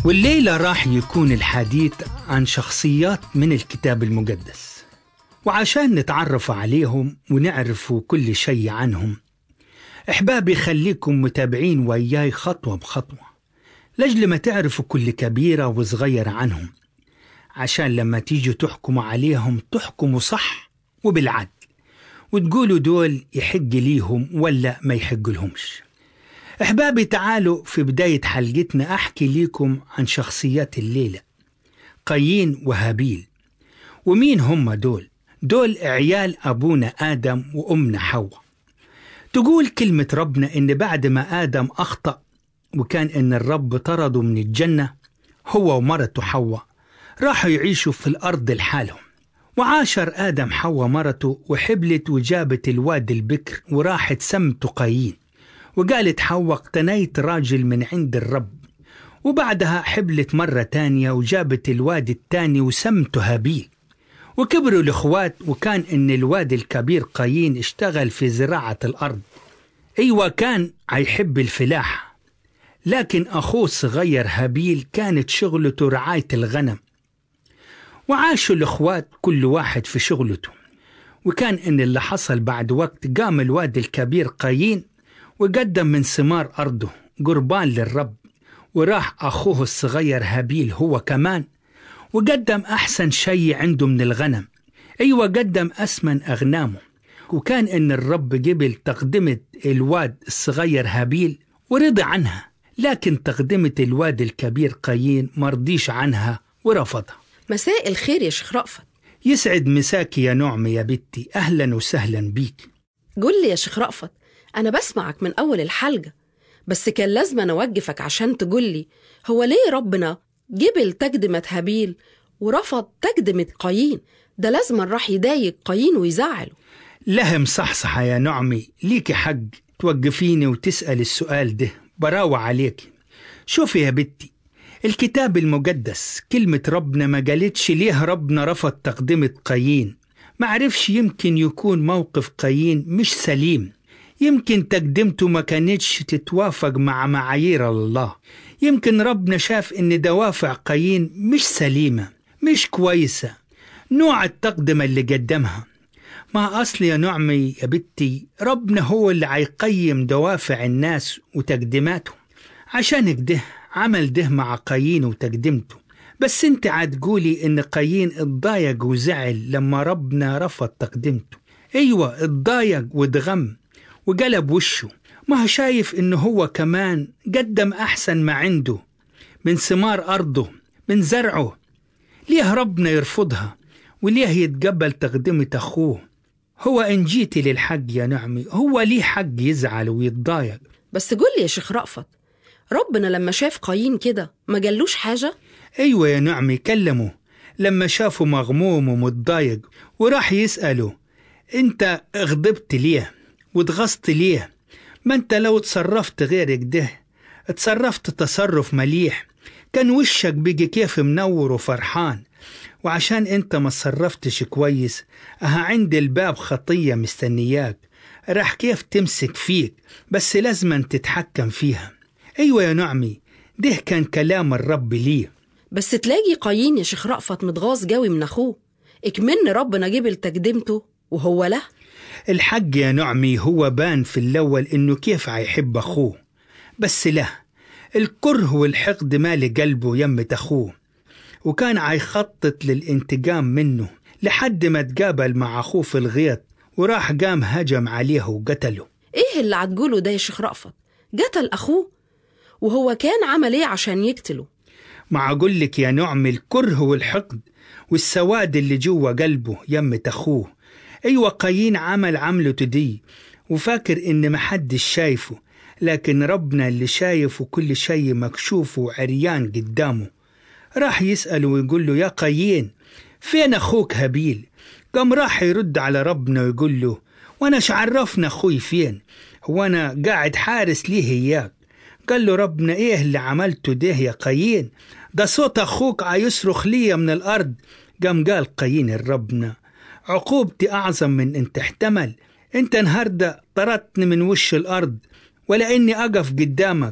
والليلة راح يكون الحديث عن شخصيات من الكتاب المقدس وعشان نتعرف عليهم ونعرفوا كل شيء عنهم أحبابي خليكم متابعين وياي خطوة بخطوة لجل ما تعرفوا كل كبيرة وصغيرة عنهم عشان لما تيجوا تحكموا عليهم تحكموا صح وبالعدل وتقولوا دول يحق ليهم ولا ما يحق لهمش أحبابي تعالوا في بداية حلقتنا أحكي لكم عن شخصيات الليلة قايين وهابيل ومين هم دول؟ دول عيال أبونا آدم وأمنا حواء تقول كلمة ربنا إن بعد ما آدم أخطأ وكان إن الرب طرده من الجنة هو ومرته حواء راحوا يعيشوا في الأرض لحالهم وعاشر آدم حواء مرته وحبلت وجابت الواد البكر وراحت سمته قايين وقالت حواء اقتنيت راجل من عند الرب وبعدها حبلت مرة تانية وجابت الواد التاني وسمته هابيل وكبروا الإخوات وكان إن الواد الكبير قايين اشتغل في زراعة الأرض أيوة كان هيحب الفلاحة لكن أخوه الصغير هابيل كانت شغلته رعاية الغنم وعاشوا الإخوات كل واحد في شغلته وكان إن اللي حصل بعد وقت قام الواد الكبير قايين وقدم من ثمار أرضه قربان للرب وراح أخوه الصغير هابيل هو كمان وقدم أحسن شيء عنده من الغنم أيوة قدم أسمن أغنامه وكان إن الرب قبل تقدمة الواد الصغير هابيل ورضي عنها لكن تقدمة الواد الكبير قايين مرضيش عنها ورفضها مساء الخير يا شيخ رأفت يسعد مساك يا نعم يا بنتي أهلا وسهلا بيك قول لي يا شيخ رأفت أنا بسمعك من أول الحلقة بس كان لازم أنا أوقفك عشان تقول لي هو ليه ربنا جبل تقدمة هابيل ورفض تقدمة قايين ده لازم راح يضايق قايين ويزعله لهم صحصحة يا نعمي ليكي حق توقفيني وتسأل السؤال ده براوة عليك شوفي يا بنتي الكتاب المقدس كلمة ربنا ما قالتش ليه ربنا رفض تقدمة قايين معرفش يمكن يكون موقف قايين مش سليم يمكن تقدمته ما كانتش تتوافق مع معايير الله يمكن ربنا شاف ان دوافع قايين مش سليمة مش كويسة نوع التقدمة اللي قدمها ما أصل يا نعمي يا بنتي ربنا هو اللي هيقيم دوافع الناس وتقديماتهم عشان كده عمل ده مع قايين وتقدمته بس انت عتقولي ان قايين اتضايق وزعل لما ربنا رفض تقدمته ايوه اتضايق واتغم وقلب وشه ما هو شايف انه هو كمان قدم احسن ما عنده من ثمار ارضه من زرعه ليه ربنا يرفضها وليه يتقبل تقدمة اخوه هو ان جيتي للحق يا نعمي هو ليه حق يزعل ويتضايق بس قول لي يا شيخ رأفت ربنا لما شاف قايين كده ما قالوش حاجة ايوه يا نعمي كلمه لما شافه مغموم ومتضايق وراح يسأله انت غضبت ليه واتغصت ليه ما انت لو تصرفت غير كده اتصرفت تصرف مليح كان وشك بيجي كيف منور وفرحان وعشان انت ما تصرفتش كويس اها عند الباب خطية مستنياك راح كيف تمسك فيك بس لازما تتحكم فيها ايوه يا نعمي ده كان كلام الرب ليه بس تلاقي قايين يا شيخ رأفت متغاظ جوي من أخوه اكمن ربنا جبل تقدمته وهو له الحق يا نعمي هو بان في الأول إنه كيف هيحب أخوه بس له الكره والحقد مالي قلبه يمة أخوه وكان هيخطط للانتقام منه لحد ما تقابل مع أخوه في الغيط وراح قام هجم عليه وقتله ايه اللي هتقوله ده يا شيخ رأفت قتل أخوه وهو كان عمل ايه عشان يقتله مع أقول لك يا نعم الكره والحقد والسواد اللي جوا قلبه يمة أخوه أيوة قايين عمل عملته دي وفاكر إن محدش شايفه لكن ربنا اللي شايف كل شيء مكشوف وعريان قدامه راح يسأله ويقول له يا قايين فين أخوك هابيل قام راح يرد على ربنا ويقول له وانا عرفنا أخوي فين هو أنا قاعد حارس ليه إياك قال له ربنا إيه اللي عملته ده يا قايين ده صوت أخوك عيصرخ لي من الأرض قام قال قايين الربنا عقوبتي أعظم من أن تحتمل أنت النهاردة طردتني من وش الأرض ولا إني أقف قدامك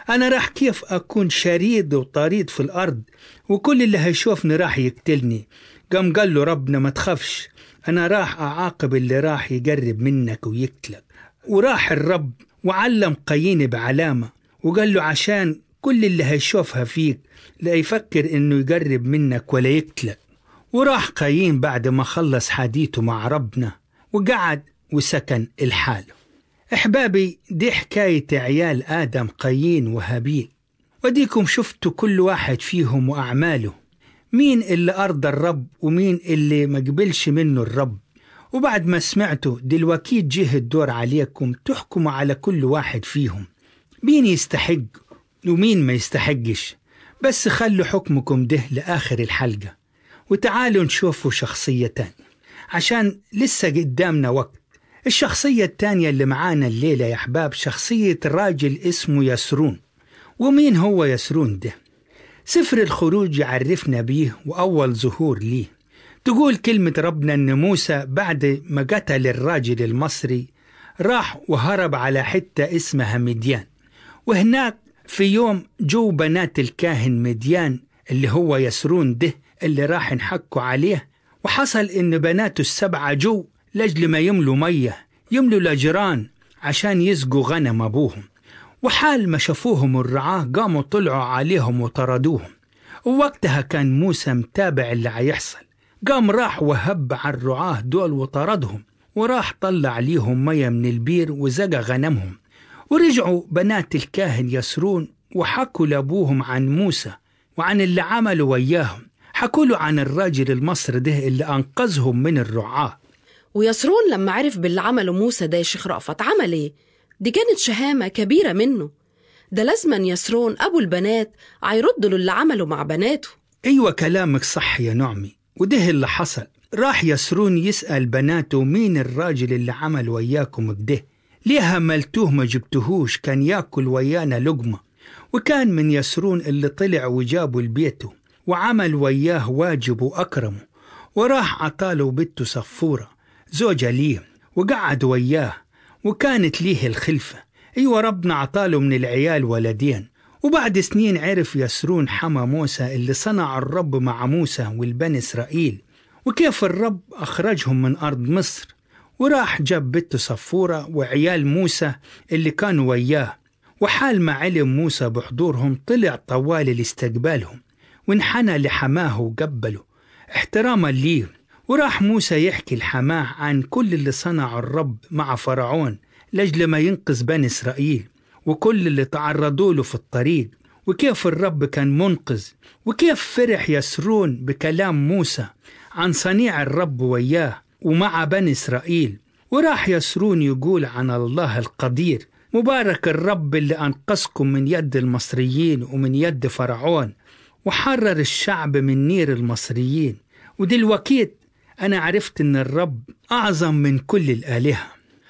أنا راح كيف أكون شريد وطريد في الأرض وكل اللي هيشوفني راح يقتلني قام قال له ربنا ما تخافش أنا راح أعاقب اللي راح يقرب منك ويقتلك وراح الرب وعلم قايين بعلامة وقال له عشان كل اللي هيشوفها فيك لا يفكر إنه يقرب منك ولا يقتلك وراح قايين بعد ما خلص حديثه مع ربنا وقعد وسكن الحاله أحبابي دي حكاية عيال آدم قايين وهابيل وديكم شفتوا كل واحد فيهم وأعماله مين اللي أرضى الرب ومين اللي ما قبلش منه الرب وبعد ما سمعتوا دلوقتي جه الدور عليكم تحكموا على كل واحد فيهم مين يستحق ومين ما يستحقش بس خلوا حكمكم ده لآخر الحلقة وتعالوا نشوفوا شخصية تانية عشان لسه قدامنا وقت الشخصية التانية اللي معانا الليلة يا أحباب شخصية راجل اسمه يسرون ومين هو يسرون ده؟ سفر الخروج يعرفنا بيه وأول ظهور ليه تقول كلمة ربنا أن موسى بعد ما قتل الراجل المصري راح وهرب على حتة اسمها مديان وهناك في يوم جو بنات الكاهن مديان اللي هو يسرون ده اللي راح نحكوا عليه وحصل ان بناته السبعة جو لأجل ما يملوا مية يملوا لجيران عشان يسقوا غنم أبوهم وحال ما شافوهم الرعاة قاموا طلعوا عليهم وطردوهم ووقتها كان موسى متابع اللي هيحصل قام راح وهب على الرعاة دول وطردهم وراح طلع ليهم مية من البير وزقى غنمهم ورجعوا بنات الكاهن يسرون وحكوا لأبوهم عن موسى وعن اللي عملوا وياهم حكوا له عن الراجل المصري ده اللي أنقذهم من الرعاة ويسرون لما عرف باللي عمله موسى ده يا شيخ رأفت عمل ايه؟ دي كانت شهامة كبيرة منه ده لازما يسرون أبو البنات هيرد له اللي عمله مع بناته أيوة كلامك صح يا نعمي وده اللي حصل راح يسرون يسأل بناته مين الراجل اللي عمل وياكم كده ليه هملتوه ما جبتهوش كان ياكل ويانا لقمة وكان من يسرون اللي طلع وجابه لبيته وعمل وياه واجب وأكرمه وراح عطاله بنته صفورة زوجة ليه وقعد وياه وكانت ليه الخلفة أيوة ربنا عطاله من العيال ولدين وبعد سنين عرف يسرون حما موسى اللي صنع الرب مع موسى والبني إسرائيل وكيف الرب أخرجهم من أرض مصر وراح جاب بنته صفورة وعيال موسى اللي كانوا وياه وحال ما علم موسى بحضورهم طلع طوال لاستقبالهم وانحنى لحماه وقبله احتراما ليه وراح موسى يحكي الحماه عن كل اللي صنعه الرب مع فرعون لأجل ما ينقذ بني إسرائيل وكل اللي تعرضوا له في الطريق وكيف الرب كان منقذ وكيف فرح يسرون بكلام موسى عن صنيع الرب وياه ومع بني إسرائيل وراح يسرون يقول عن الله القدير مبارك الرب اللي أنقذكم من يد المصريين ومن يد فرعون وحرر الشعب من نير المصريين ودلوقتي أنا عرفت إن الرب أعظم من كل الآلهة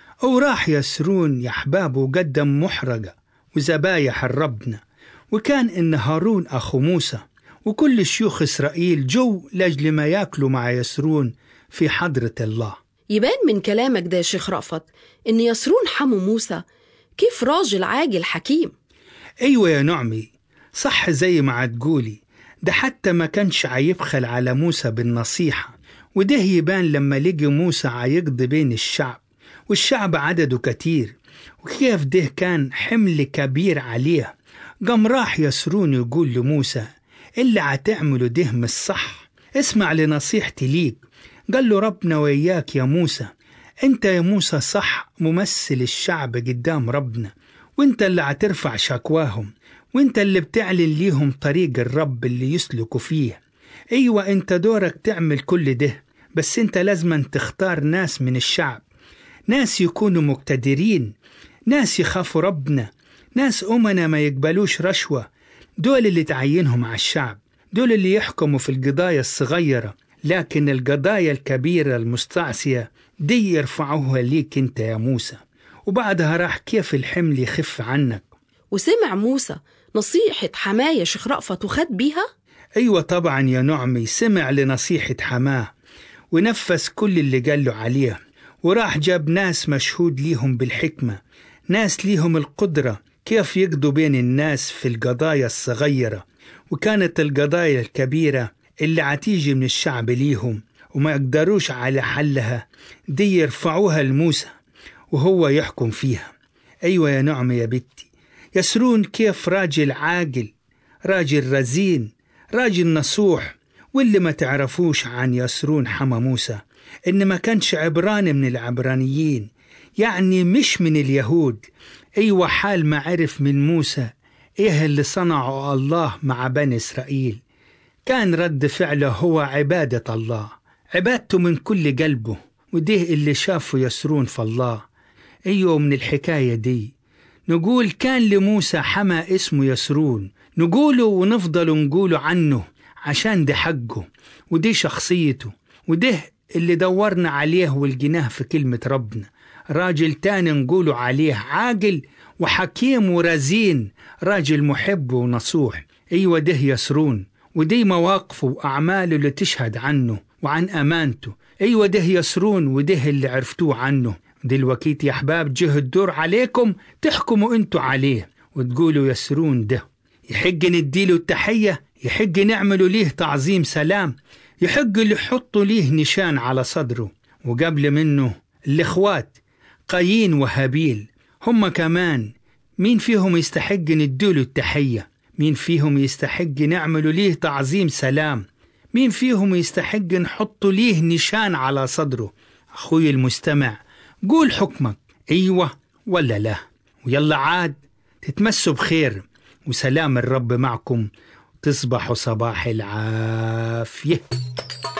وراح يسرون يا أحبابه وقدم محرقة وذبايح الربنا وكان إن هارون أخو موسى وكل شيوخ إسرائيل جو لأجل ما ياكلوا مع يسرون في حضرة الله يبان من كلامك ده يا شيخ رأفت إن يسرون حمو موسى كيف راجل عاجل حكيم أيوة يا نعمي صح زي ما عتقولي ده حتى ما كانش عيبخل على موسى بالنصيحة وده يبان لما لقي موسى عيقضي بين الشعب والشعب عدده كتير وكيف ده كان حمل كبير عليه قام راح يسرون يقول لموسى اللي عتعمله ده مش صح اسمع لنصيحتي ليك قال له ربنا وياك يا موسى انت يا موسى صح ممثل الشعب قدام ربنا وانت اللي عترفع شكواهم وانت اللي بتعلن ليهم طريق الرب اللي يسلكوا فيه ايوه انت دورك تعمل كل ده بس انت لازما تختار ناس من الشعب ناس يكونوا مقتدرين ناس يخافوا ربنا ناس أمنا ما يقبلوش رشوة دول اللي تعينهم على الشعب دول اللي يحكموا في القضايا الصغيرة لكن القضايا الكبيرة المستعصية دي يرفعوها ليك انت يا موسى وبعدها راح كيف الحمل يخف عنك وسمع موسى نصيحة حماية شيخ رأفت وخد بيها أيوة طبعا يا نعمي سمع لنصيحة حماه ونفذ كل اللي قاله عليه وراح جاب ناس مشهود ليهم بالحكمة ناس ليهم القدرة كيف يقضوا بين الناس في القضايا الصغيرة وكانت القضايا الكبيرة اللي عتيجي من الشعب ليهم وما يقدروش على حلها دي يرفعوها لموسى وهو يحكم فيها أيوة يا نعمة يا بنتي يسرون كيف راجل عاقل راجل رزين راجل نصوح واللي ما تعرفوش عن يسرون حما موسى إن ما كانش عبراني من العبرانيين يعني مش من اليهود أيوة حال ما عرف من موسى إيه اللي صنعه الله مع بني إسرائيل كان رد فعله هو عبادة الله عبادته من كل قلبه وده اللي شافه يسرون في الله أيوة من الحكاية دي نقول كان لموسى حما اسمه يسرون نقوله ونفضل نقوله عنه عشان ده حقه ودي شخصيته وده اللي دورنا عليه ولقيناه في كلمة ربنا راجل تاني نقوله عليه عاقل وحكيم ورزين راجل محب ونصوح أيوة ده يسرون ودي مواقفه وأعماله اللي تشهد عنه وعن أمانته أيوة ده يسرون وده اللي عرفتوه عنه دلوقتي يا أحباب جه الدور عليكم تحكموا انتوا عليه وتقولوا يسرون ده يحق نديله التحية يحق نعملوا ليه تعظيم سلام يحق اللي يحطوا ليه نشان على صدره وقبل منه الإخوات قايين وهابيل هم كمان مين فيهم يستحق نديله التحية مين فيهم يستحق نعملوا ليه تعظيم سلام مين فيهم يستحق نحطوا ليه نشان على صدره أخوي المستمع قول حكمك أيوة ولا لا ويلا عاد تتمسوا بخير وسلام الرب معكم تصبحوا صباح العافيه